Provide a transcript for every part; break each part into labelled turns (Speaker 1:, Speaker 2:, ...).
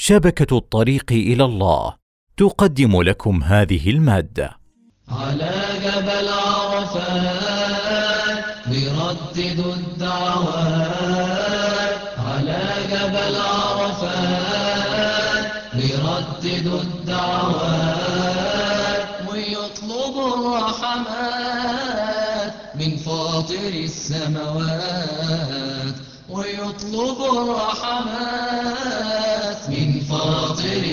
Speaker 1: شبكة الطريق إلى الله تقدم لكم هذه المادة
Speaker 2: على جبل عرفات نردد الدعوات على جبل عرفات نردد الدعوات ويطلب الرحمات من فاطر السماوات ويطلب الرحمات من فاطر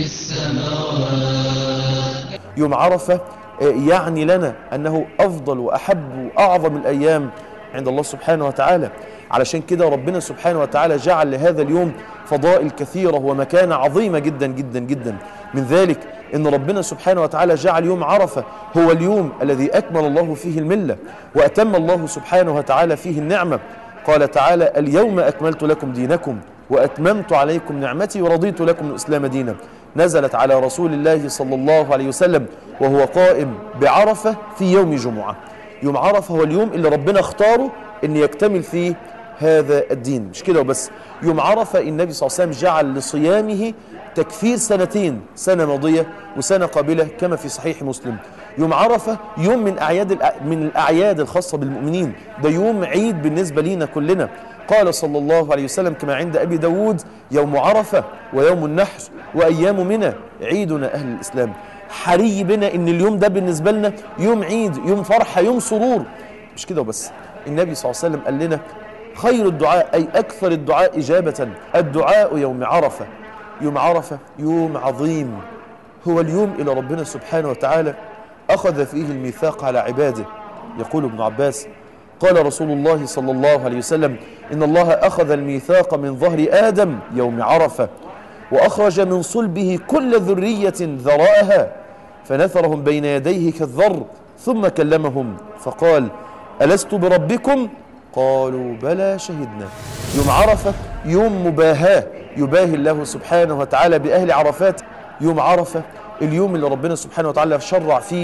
Speaker 2: السماوات
Speaker 3: يوم عرفة يعني لنا أنه أفضل وأحب وأعظم الأيام عند الله سبحانه وتعالى علشان كده ربنا سبحانه وتعالى جعل لهذا اليوم فضائل كثيرة ومكانة عظيمة جدا جدا جدا من ذلك ان ربنا سبحانه وتعالى جعل يوم عرفة هو اليوم الذي أكمل الله فيه الملة وأتم الله سبحانه وتعالى فيه النعمة قال تعالى اليوم أكملت لكم دينكم وأتممت عليكم نعمتي ورضيت لكم الإسلام دينا نزلت على رسول الله صلى الله عليه وسلم وهو قائم بعرفة في يوم جمعة يوم عرفة هو اليوم اللي ربنا اختاره ان يكتمل فيه هذا الدين مش كده وبس يوم عرفة النبي صلى الله عليه وسلم جعل لصيامه تكفير سنتين سنة ماضية وسنة قابلة كما في صحيح مسلم يوم عرفة يوم من أعياد من الأعياد الخاصة بالمؤمنين ده يوم عيد بالنسبة لينا كلنا قال صلى الله عليه وسلم كما عند أبي داود يوم عرفة ويوم النحر وأيام منى عيدنا أهل الإسلام حري بنا ان اليوم ده بالنسبة لنا يوم عيد يوم فرحة يوم سرور مش كده وبس النبي صلى الله عليه وسلم قال لنا خير الدعاء أي أكثر الدعاء إجابة الدعاء يوم عرفة يوم عرفة يوم عظيم هو اليوم إلى ربنا سبحانه وتعالى أخذ فيه الميثاق على عباده يقول ابن عباس قال رسول الله صلى الله عليه وسلم إن الله أخذ الميثاق من ظهر آدم يوم عرفة وأخرج من صلبه كل ذرية ذرائها فنثرهم بين يديه كالذر ثم كلمهم فقال ألست بربكم قالوا بلى شهدنا يوم عرفة يوم مباهاة يباهي الله سبحانه وتعالى بأهل عرفات يوم عرفة اليوم اللي ربنا سبحانه وتعالى شرع فيه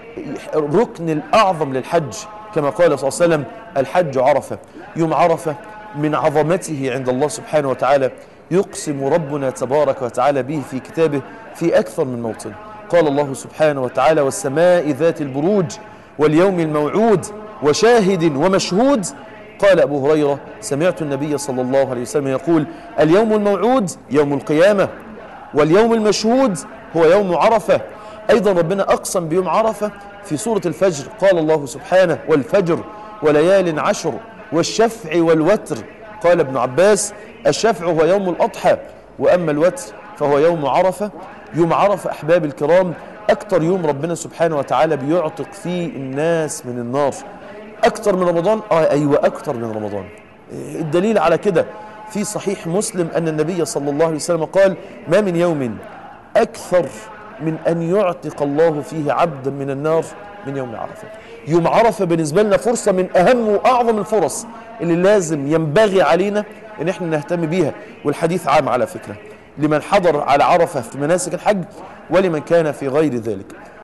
Speaker 3: الركن الأعظم للحج كما قال صلى الله عليه وسلم الحج عرفة يوم عرفة من عظمته عند الله سبحانه وتعالى يقسم ربنا تبارك وتعالى به في كتابه في أكثر من موطن قال الله سبحانه وتعالى والسماء ذات البروج واليوم الموعود وشاهد ومشهود قال أبو هريرة سمعت النبي صلى الله عليه وسلم يقول اليوم الموعود يوم القيامة واليوم المشهود هو يوم عرفة أيضا ربنا أقسم بيوم عرفة في سورة الفجر قال الله سبحانه والفجر وليال عشر والشفع والوتر قال ابن عباس الشفع هو يوم الأضحى وأما الوتر فهو يوم عرفة يوم عرفة أحباب الكرام أكتر يوم ربنا سبحانه وتعالى بيعتق فيه الناس من النار أكتر من رمضان آه أيوة أكتر من رمضان الدليل على كده في صحيح مسلم أن النبي صلى الله عليه وسلم قال ما من يوم أكثر من أن يعتق الله فيه عبدا من النار من يوم عرفة يوم عرفة بالنسبة لنا فرصة من أهم وأعظم الفرص اللي لازم ينبغي علينا أن احنا نهتم بيها والحديث عام على فكرة لمن حضر على عرفة في مناسك الحج ولمن كان في غير ذلك